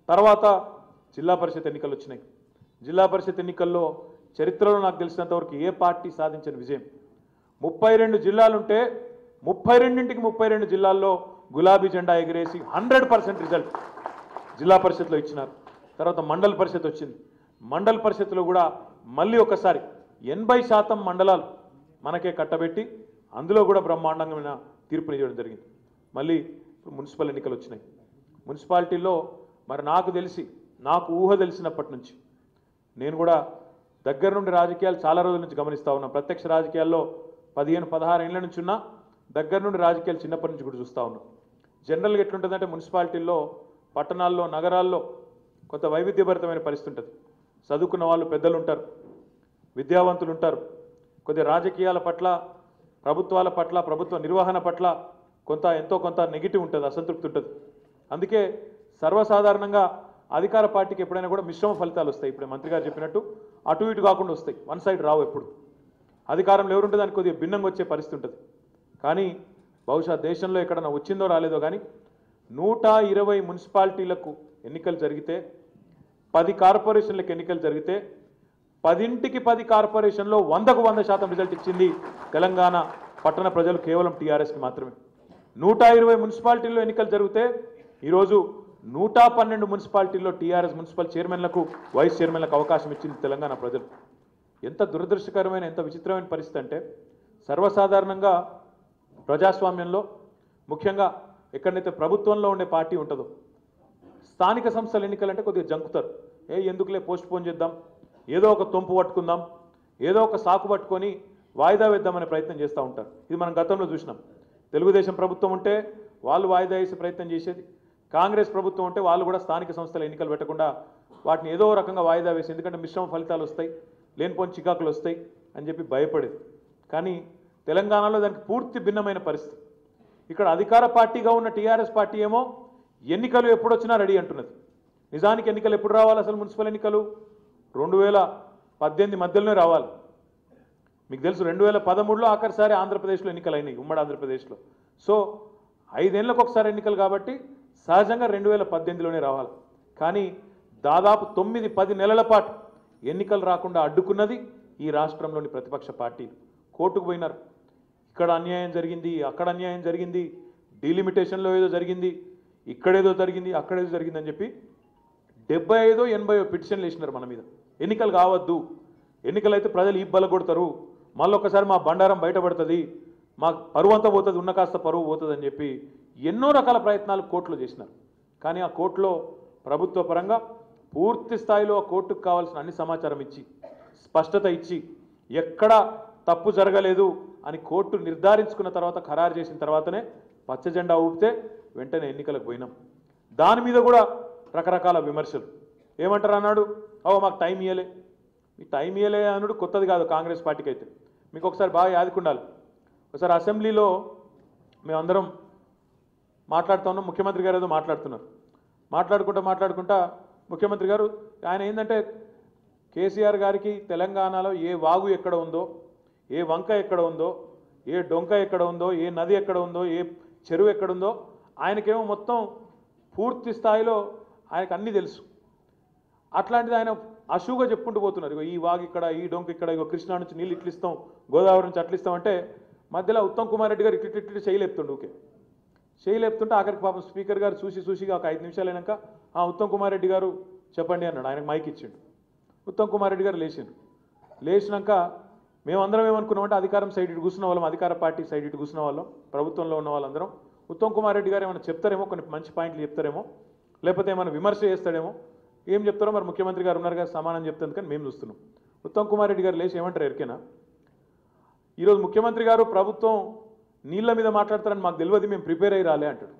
తర్వాత జిల్లా పరిషత్ ఎన్నికలు వచ్చినాయి జిల్లా పరిషత్ ఎన్నికల్లో చరిత్రలో నాకు తెలిసినంతవరకు ఏ పార్టీ సాధించిన విజయం ముప్పై రెండు జిల్లాలుంటే ముప్పై రెండింటికి ముప్పై రెండు జిల్లాల్లో గులాబీ జెండా ఎగిరేసి హండ్రెడ్ పర్సెంట్ రిజల్ట్ జిల్లా పరిషత్లో ఇచ్చినారు తర్వాత మండల పరిషత్ వచ్చింది మండల పరిషత్లో కూడా మళ్ళీ ఒకసారి ఎనభై శాతం మండలాలు మనకే కట్టబెట్టి అందులో కూడా బ్రహ్మాండమైన తీర్పునివ్వడం జరిగింది మళ్ళీ ఇప్పుడు మున్సిపల్ ఎన్నికలు వచ్చినాయి మున్సిపాలిటీలో మరి నాకు తెలిసి నాకు ఊహ తెలిసినప్పటి నుంచి నేను కూడా దగ్గర నుండి రాజకీయాలు చాలా రోజుల నుంచి గమనిస్తా ఉన్నా ప్రత్యక్ష రాజకీయాల్లో పదిహేను పదహారు ఏళ్ళ నుంచి ఉన్నా దగ్గర నుండి రాజకీయాలు చిన్నప్పటి నుంచి కూడా చూస్తూ ఉన్నాం జనరల్గా ఎట్లుంటుందంటే మున్సిపాలిటీల్లో పట్టణాల్లో నగరాల్లో కొంత వైవిధ్యభరితమైన పరిస్థితి ఉంటుంది చదువుకున్న వాళ్ళు పెద్దలు ఉంటారు విద్యావంతులు ఉంటారు కొద్ది రాజకీయాల పట్ల ప్రభుత్వాల పట్ల ప్రభుత్వ నిర్వహణ పట్ల కొంత ఎంతో కొంత నెగిటివ్ ఉంటుంది అసంతృప్తి ఉంటుంది అందుకే సర్వసాధారణంగా అధికార పార్టీకి ఎప్పుడైనా కూడా మిశ్రమ ఫలితాలు వస్తాయి ఇప్పుడు మంత్రి గారు చెప్పినట్టు అటు ఇటు కాకుండా వస్తాయి వన్ సైడ్ రావు ఎప్పుడు అధికారంలో ఎవరుంటే దానికి కొద్దిగా భిన్నంగా వచ్చే పరిస్థితి ఉంటుంది కానీ బహుశా దేశంలో ఎక్కడన్నా వచ్చిందో రాలేదో కానీ నూట ఇరవై మున్సిపాలిటీలకు ఎన్నికలు జరిగితే పది కార్పొరేషన్లకు ఎన్నికలు జరిగితే పదింటికి పది కార్పొరేషన్లో వందకు వంద శాతం రిజల్ట్ ఇచ్చింది తెలంగాణ పట్టణ ప్రజలు కేవలం టీఆర్ఎస్కి మాత్రమే నూట ఇరవై మున్సిపాలిటీల్లో ఎన్నికలు జరిగితే ఈరోజు నూట పన్నెండు మున్సిపాలిటీల్లో టీఆర్ఎస్ మున్సిపల్ చైర్మన్లకు వైస్ చైర్మన్లకు అవకాశం ఇచ్చింది తెలంగాణ ప్రజలు ఎంత దురదృష్టకరమైన ఎంత విచిత్రమైన పరిస్థితి అంటే సర్వసాధారణంగా ప్రజాస్వామ్యంలో ముఖ్యంగా ఎక్కడైతే ప్రభుత్వంలో ఉండే పార్టీ ఉంటుందో స్థానిక సంస్థల ఎన్నికలంటే కొద్దిగా జంకుతారు ఏ ఎందుకులే పోస్ట్ పోన్ చేద్దాం ఏదో ఒక తొంపు పట్టుకుందాం ఏదో ఒక సాకు పట్టుకొని వాయిదా వేద్దామనే ప్రయత్నం చేస్తూ ఉంటారు ఇది మనం గతంలో చూసినాం తెలుగుదేశం ప్రభుత్వం ఉంటే వాళ్ళు వాయిదా వేసే ప్రయత్నం చేసేది కాంగ్రెస్ ప్రభుత్వం ఉంటే వాళ్ళు కూడా స్థానిక సంస్థల ఎన్నికలు పెట్టకుండా వాటిని ఏదో రకంగా వాయిదా వేసి ఎందుకంటే మిశ్రమ ఫలితాలు వస్తాయి లేనిపోని చికాకులు వస్తాయి అని చెప్పి భయపడేది కానీ తెలంగాణలో దానికి పూర్తి భిన్నమైన పరిస్థితి ఇక్కడ అధికార పార్టీగా ఉన్న టీఆర్ఎస్ పార్టీ ఏమో ఎన్నికలు ఎప్పుడు వచ్చినా రెడీ అంటున్నది నిజానికి ఎన్నికలు ఎప్పుడు రావాలి అసలు మున్సిపల్ ఎన్నికలు రెండు వేల పద్దెనిమిది మధ్యలోనే రావాలి మీకు తెలుసు రెండు వేల పదమూడులో ఆఖరిసారి ఆంధ్రప్రదేశ్లో ఎన్నికలు అయినాయి ఉమ్మడి ఆంధ్రప్రదేశ్లో సో ఐదేళ్లకు ఒకసారి ఎన్నికలు కాబట్టి సహజంగా రెండు వేల పద్దెనిమిదిలోనే రావాలి కానీ దాదాపు తొమ్మిది పది నెలల పాటు ఎన్నికలు రాకుండా అడ్డుకున్నది ఈ రాష్ట్రంలోని ప్రతిపక్ష పార్టీలు కోర్టుకు పోయినారు ఇక్కడ అన్యాయం జరిగింది అక్కడ అన్యాయం జరిగింది డీలిమిటేషన్లో ఏదో జరిగింది ఇక్కడేదో జరిగింది అక్కడేదో జరిగింది అని చెప్పి డెబ్బై ఐదో ఎనభై పిటిషన్లు వేసినారు మన మీద ఎన్నికలు కావద్దు ఎన్నికలు అయితే ప్రజలు ఇబ్బల కొడతారు మళ్ళీ ఒకసారి మా బండారం బయటపడుతుంది మా పరువు అంతా పోతుంది ఉన్న కాస్త పరువు పోతుంది అని చెప్పి ఎన్నో రకాల ప్రయత్నాలు కోర్టులో చేసినారు కానీ ఆ కోర్టులో ప్రభుత్వ పరంగా పూర్తి స్థాయిలో ఆ కోర్టుకు కావాల్సిన అన్ని సమాచారం ఇచ్చి స్పష్టత ఇచ్చి ఎక్కడ తప్పు జరగలేదు అని కోర్టు నిర్ధారించుకున్న తర్వాత ఖరారు చేసిన తర్వాతనే పచ్చ జెండా ఊపితే వెంటనే ఎన్నికలకు పోయినాం దాని మీద కూడా రకరకాల విమర్శలు ఏమంటారు అన్నాడు ఓ మాకు టైం ఇయ్యలే మీ టైం ఇయ్యలే అన్నాడు కొత్తది కాదు కాంగ్రెస్ పార్టీకి అయితే మీకు ఒకసారి బాగా యాదుకుండాలి ఒకసారి అసెంబ్లీలో మేమందరం మాట్లాడుతూ ఉన్నాం ముఖ్యమంత్రి గారు ఏదో మాట్లాడుతున్నారు మాట్లాడుకుంటా మాట్లాడుకుంటా ముఖ్యమంత్రి గారు ఆయన ఏంటంటే కేసీఆర్ గారికి తెలంగాణలో ఏ వాగు ఎక్కడ ఉందో ఏ వంక ఎక్కడ ఉందో ఏ డొంక ఎక్కడ ఉందో ఏ నది ఎక్కడ ఉందో ఏ చెరువు ఎక్కడ ఉందో ఆయనకేమో మొత్తం పూర్తి స్థాయిలో ఆయనకు అన్నీ తెలుసు అట్లాంటిది ఆయన అశువుగా చెప్పుకుంటూ పోతున్నారు ఇగో ఈ వాగు ఇక్కడ ఈ డొంక ఇక్కడ ఇగో కృష్ణా నుంచి నీళ్ళు ఇట్లు ఇస్తాం గోదావరి నుంచి అట్లు ఇస్తాం అంటే మధ్యలో ఉత్తమ్ కుమార్ రెడ్డి గారు ఇట్లు ఇట్లు చేయలేపుతుండు ఊకే చేయలేపుతుంటే ఆఖరికి పాపం స్పీకర్ గారు చూసి చూసి ఒక ఐదు నిమిషాలు అయినాక ఆ ఉత్తమ్ కుమార్ రెడ్డి గారు చెప్పండి అన్నాడు ఆయనకు మైక్ ఇచ్చిండు ఉత్తమ్ కుమార్ రెడ్డి గారు లేచిండు లేచినాక మేమందరం ఏమనుకున్నామంటే అధికారం సైడ్ ఇటు కూర్చున్న వాళ్ళం అధికార పార్టీ సైడ్ ఇటు కూర్చున్న వాళ్ళం ప్రభుత్వంలో ఉన్న వాళ్ళందరం ఉత్తమ్ కుమార్ రెడ్డి గారు ఏమైనా చెప్తారేమో కొన్ని మంచి పాయింట్లు చెప్తారేమో లేకపోతే ఏమైనా విమర్శ చేస్తాడేమో ఏం చెప్తారో మరి ముఖ్యమంత్రి గారు ఉన్నారు కదా సమానం చెప్తుంది కానీ మేము చూస్తున్నాం ఉత్తమ్ కుమార్ రెడ్డి గారు లేచి ఏమంటారు ఎరికేనా ఈరోజు ముఖ్యమంత్రి గారు ప్రభుత్వం నీళ్ళ మీద మాట్లాడతారని మాకు తెలియదు మేము ప్రిపేర్ అయ్యి రాలే అంటాడు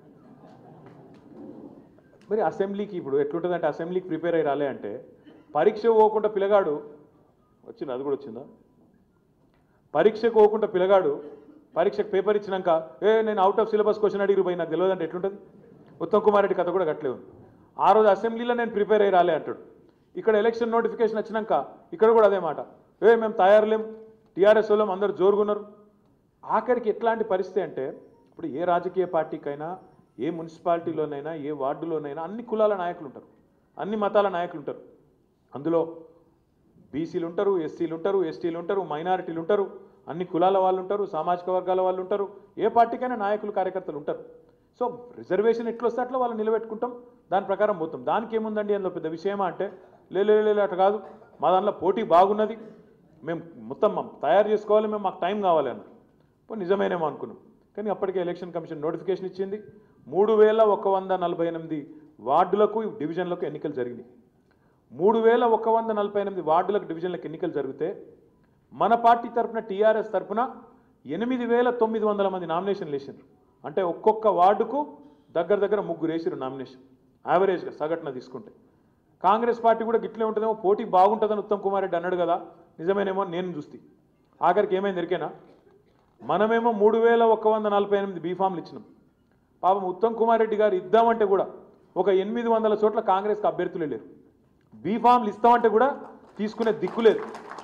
మరి అసెంబ్లీకి ఇప్పుడు ఎట్లుంటుందంటే అసెంబ్లీకి ప్రిపేర్ అయ్యి రాలే అంటే పరీక్ష పోకుండా పిల్లగాడు వచ్చింది అది కూడా వచ్చిందా పరీక్షకు పోకుండా పిల్లగాడు పరీక్షకు పేపర్ ఇచ్చినాక ఏ నేను అవుట్ ఆఫ్ సిలబస్ క్వశ్చన్ అడిగి పోయి నాకు తెలియదు అంటే ఎట్లుంటుంది ఉత్తమ్ కుమార్ రెడ్డి కథ కూడా గట్లే ఉంది ఆ రోజు అసెంబ్లీలో నేను ప్రిపేర్ అయ్యి రాలే అంటాడు ఇక్కడ ఎలక్షన్ నోటిఫికేషన్ వచ్చినాక ఇక్కడ కూడా అదే మాట ఏ మేము తయారులేం టీఆర్ఎస్ వాళ్ళం అందరు జోరుగున్నారు ఆఖరికి ఎట్లాంటి పరిస్థితి అంటే ఇప్పుడు ఏ రాజకీయ పార్టీకైనా ఏ మున్సిపాలిటీలోనైనా ఏ వార్డులోనైనా అన్ని కులాల నాయకులు ఉంటారు అన్ని మతాల నాయకులు ఉంటారు అందులో బీసీలు ఉంటారు ఎస్సీలు ఉంటారు ఎస్టీలు ఉంటారు మైనారిటీలు ఉంటారు అన్ని కులాల వాళ్ళు ఉంటారు సామాజిక వర్గాల వాళ్ళు ఉంటారు ఏ పార్టీకైనా నాయకులు కార్యకర్తలు ఉంటారు సో రిజర్వేషన్ ఎట్లా వస్తే అట్లా వాళ్ళు నిలబెట్టుకుంటాం దాని ప్రకారం పోతాం దానికి ఏముందండి అందులో పెద్ద విషయమా అంటే లే లే, లే, లే, అట్లా కాదు మా దాంట్లో పోటీ బాగున్నది మేము మొత్తం మా- తయారు చేసుకోవాలి మేము మాకు టైం కావాలి అన్నారు ఇప్పుడు నిజమేనేమో అనుకున్నాం కానీ అప్పటికే ఎలక్షన్ కమిషన్ నోటిఫికేషన్ ఇచ్చింది మూడు వేల ఒక వంద నలభై ఎనిమిది వార్డులకు డివిజన్లకు ఎన్నికలు జరిగినాయి మూడు వేల ఒక వంద నలభై ఎనిమిది వార్డులకు డివిజన్లకు ఎన్నికలు జరిగితే మన పార్టీ తరఫున టీఆర్ఎస్ తరఫున ఎనిమిది వేల తొమ్మిది వందల మంది నామినేషన్లు వేసిండ్రు అంటే ఒక్కొక్క వార్డుకు దగ్గర దగ్గర ముగ్గురు వేసిరు నామినేషన్ యావరేజ్గా సగటున తీసుకుంటే కాంగ్రెస్ పార్టీ కూడా గిట్లే ఉంటుందేమో పోటీ బాగుంటుందని ఉత్తమ్ కుమార్ రెడ్డి అన్నాడు కదా నిజమేనేమో అని నేను చూస్తే ఆఖరికి ఏమైంది ఎరికేనా మనమేమో మూడు వేల ఒక వంద నలభై ఎనిమిది బీఫామ్లు ఇచ్చినాం పాపం ఉత్తమ్ కుమార్ రెడ్డి గారు ఇద్దామంటే కూడా ఒక ఎనిమిది వందల చోట్ల కాంగ్రెస్కి అభ్యర్థులే లేరు బీఫామ్లు ఇస్తామంటే కూడా తీసుకునే దిక్కు లేదు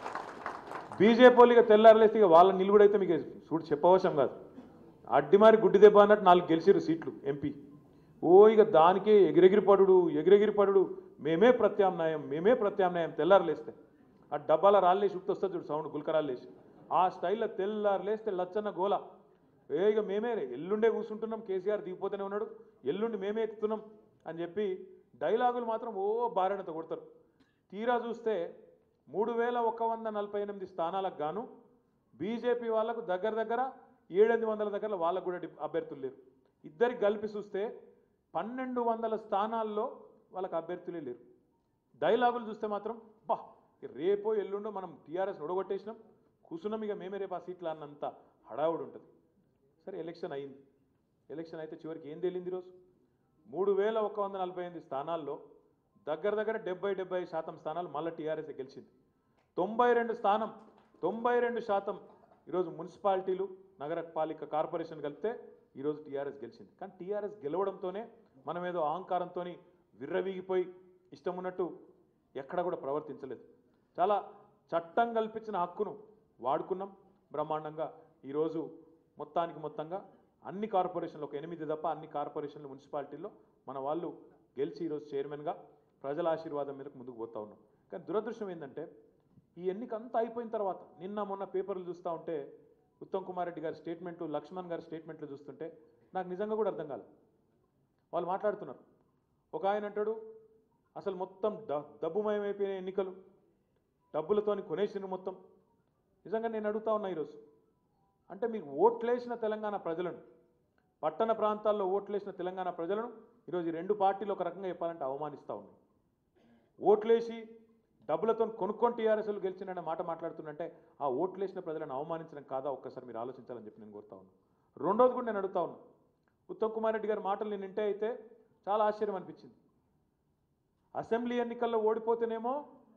బీజేపీ వాళ్ళు ఇక తెల్లారలేస్తే ఇక వాళ్ళ నిలుగుడైతే మీకు చూడు చెప్పవసరం కాదు అడ్డిమారి గుడ్డి దెబ్బ అన్నట్టు నాలుగు గెలిచిరు సీట్లు ఎంపీ ఓ ఇక దానికే ఎగిరెగిరి పడుడు ఎగిరెగిరి పడుడు మేమే ప్రత్యామ్నాయం మేమే ప్రత్యామ్నాయం తెల్లారలేస్తే ఆ డబ్బాల రాళ్ళేసి ఉప్పు వస్తుంది చూడు సౌండ్ గుల్కరాళ్ళేసి ఆ స్టైల్లో తెల్లారలేస్తే లచ్చన్న గోల ఏ ఇక మేమే ఎల్లుండే కూర్చుంటున్నాం కేసీఆర్ దిగిపోతూనే ఉన్నాడు ఎల్లుండి మేమే ఎక్కుతున్నాం అని చెప్పి డైలాగులు మాత్రం ఓ బారెనతో కొడతారు తీరా చూస్తే మూడు వేల ఒక వంద నలభై ఎనిమిది స్థానాలకు గాను బీజేపీ వాళ్ళకు దగ్గర దగ్గర ఏడెనిమిది వందల దగ్గర వాళ్ళకు కూడా డి- అభ్యర్థులు లేరు ఇద్దరికి కలిపి చూస్తే పన్నెండు వందల స్థానాల్లో వాళ్ళకి అభ్యర్థులే లేరు డైలాగులు చూస్తే మాత్రం బా రేపో ఎల్లుండో మనం టీఆర్ఎస్ ఒడగొట్టేసినాం కూర్చున్నాం ఇక మేమే రేపు ఆ సీట్లు అన్నంత హడావుడు ఉంటుంది సరే ఎలక్షన్ అయింది ఎలక్షన్ అయితే చివరికి ఏం తేలింది ఈరోజు మూడు వేల ఒక వంద నలభై ఎనిమిది స్థానాల్లో దగ్గర దగ్గర డెబ్బై డెబ్బై శాతం స్థానాలు మళ్ళీ టీఆర్ఎస్ గెలిచింది తొంభై రెండు స్థానం తొంభై రెండు శాతం ఈరోజు మున్సిపాలిటీలు నగరపాలిక కార్పొరేషన్ కలిపితే ఈరోజు టీఆర్ఎస్ గెలిచింది కానీ టీఆర్ఎస్ గెలవడంతోనే మనం ఏదో అహంకారంతో విర్రవీగిపోయి ఇష్టం ఉన్నట్టు ఎక్కడ కూడా ప్రవర్తించలేదు చాలా చట్టం కల్పించిన హక్కును వాడుకున్నాం బ్రహ్మాండంగా ఈరోజు మొత్తానికి మొత్తంగా అన్ని కార్పొరేషన్లు ఒక ఎనిమిది తప్ప అన్ని కార్పొరేషన్లు మున్సిపాలిటీల్లో మన వాళ్ళు గెలిచి ఈరోజు చైర్మన్గా ప్రజల ఆశీర్వాదం మీదకు ముందుకు పోతా ఉన్నాం కానీ దురదృష్టం ఏంటంటే ఈ ఎన్నిక అంతా అయిపోయిన తర్వాత నిన్న మొన్న పేపర్లు చూస్తూ ఉంటే ఉత్తమ్ కుమార్ రెడ్డి గారి స్టేట్మెంటు లక్ష్మణ్ గారి స్టేట్మెంట్లు చూస్తుంటే నాకు నిజంగా కూడా అర్థం కాలేదు వాళ్ళు మాట్లాడుతున్నారు ఒక ఆయన అంటాడు అసలు మొత్తం డ డబ్బుమయమైపోయిన ఎన్నికలు డబ్బులతోని కొనేసిన మొత్తం నిజంగా నేను అడుగుతా ఉన్నా ఈరోజు అంటే మీరు ఓట్లేసిన తెలంగాణ ప్రజలను పట్టణ ప్రాంతాల్లో ఓట్లేసిన తెలంగాణ ప్రజలను ఈరోజు ఈ రెండు పార్టీలు ఒక రకంగా చెప్పాలంటే అవమానిస్తూ ఉన్నాయి ఓట్లేసి డబ్బులతో కొనుక్కొని టీఆర్ఎస్లు గెలిచిన మాట మాట్లాడుతుందంటే ఆ ఓట్లేసిన ప్రజలను అవమానించడం కాదా ఒక్కసారి మీరు ఆలోచించాలని చెప్పి నేను కోరుతా ఉన్నాను రెండోది కూడా నేను అడుగుతా ఉన్నా ఉత్తమ్ కుమార్ రెడ్డి గారి మాటలు నేను వింటే అయితే చాలా ఆశ్చర్యం అనిపించింది అసెంబ్లీ ఎన్నికల్లో ఓడిపోతేనేమో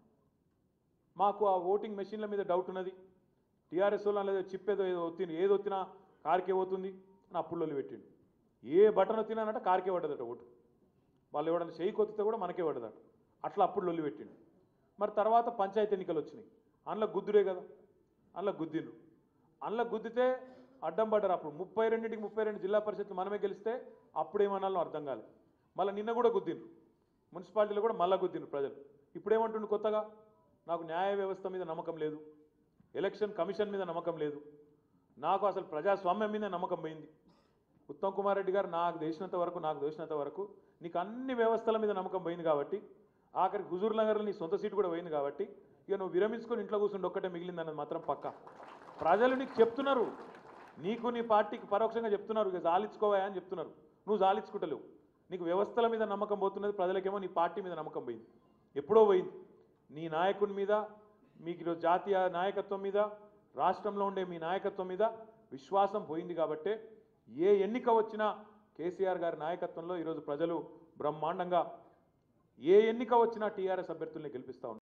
మాకు ఆ ఓటింగ్ మెషిన్ల మీద డౌట్ ఉన్నది టీఆర్ఎస్ వాళ్ళు లేదా చిప్ ఏదో ఏదో ఒత్తింది ఏది ఒత్తినా కారుకే పోతుంది అని అప్పుల్లో పెట్టిండు ఏ బటన్ ఒత్తినానంటే కారుకే పడ్డదట ఓటు వాళ్ళు ఎవడన్నా చేయి కొత్తితే కూడా మనకే పడ్డదట అట్లా అప్పుడు లొల్లి పెట్టిండు మరి తర్వాత పంచాయతీ ఎన్నికలు వచ్చినాయి అందులో గుద్దురే కదా అందులో గుద్దిండ్రు అందులో గుద్దితే అడ్డం పడ్డారు అప్పుడు ముప్పై రెండింటికి ముప్పై రెండు జిల్లా పరిషత్లు మనమే గెలిస్తే అప్పుడు ఏమనాలో అర్థం కాలేదు మళ్ళీ నిన్న కూడా గుద్దిండ్రు మున్సిపాలిటీలో కూడా మళ్ళా గుద్దిండ్రు ప్రజలు ఇప్పుడు ఏమంటుండు కొత్తగా నాకు న్యాయ వ్యవస్థ మీద నమ్మకం లేదు ఎలక్షన్ కమిషన్ మీద నమ్మకం లేదు నాకు అసలు ప్రజాస్వామ్యం మీద నమ్మకం పోయింది ఉత్తమ్ కుమార్ రెడ్డి గారు నాకు తెలిసినంత వరకు నాకు తెలిసినంత వరకు నీకు అన్ని వ్యవస్థల మీద నమ్మకం పోయింది కాబట్టి ఆఖరికి హుజూర్ నగర్లో నీ సొంత సీటు కూడా పోయింది కాబట్టి ఇక నువ్వు విరమించుకొని ఇంట్లో కూర్చుండి ఒక్కటే మిగిలిందన్నది మాత్రం పక్క ప్రజలు నీకు చెప్తున్నారు నీకు నీ పార్టీకి పరోక్షంగా చెప్తున్నారు ఇక జాలించుకోవా అని చెప్తున్నారు నువ్వు జాలించుకుంటలేవు నీకు వ్యవస్థల మీద నమ్మకం పోతున్నది ప్రజలకేమో నీ పార్టీ మీద నమ్మకం పోయింది ఎప్పుడో పోయింది నీ నాయకుని మీద మీకు ఈరోజు జాతీయ నాయకత్వం మీద రాష్ట్రంలో ఉండే మీ నాయకత్వం మీద విశ్వాసం పోయింది కాబట్టే ఏ ఎన్నిక వచ్చినా కేసీఆర్ గారి నాయకత్వంలో ఈరోజు ప్రజలు బ్రహ్మాండంగా ఏ ఎన్నిక వచ్చినా టీఆర్ఎస్ అభ్యర్థుల్ని గెలిపిస్తా ఉన్నారు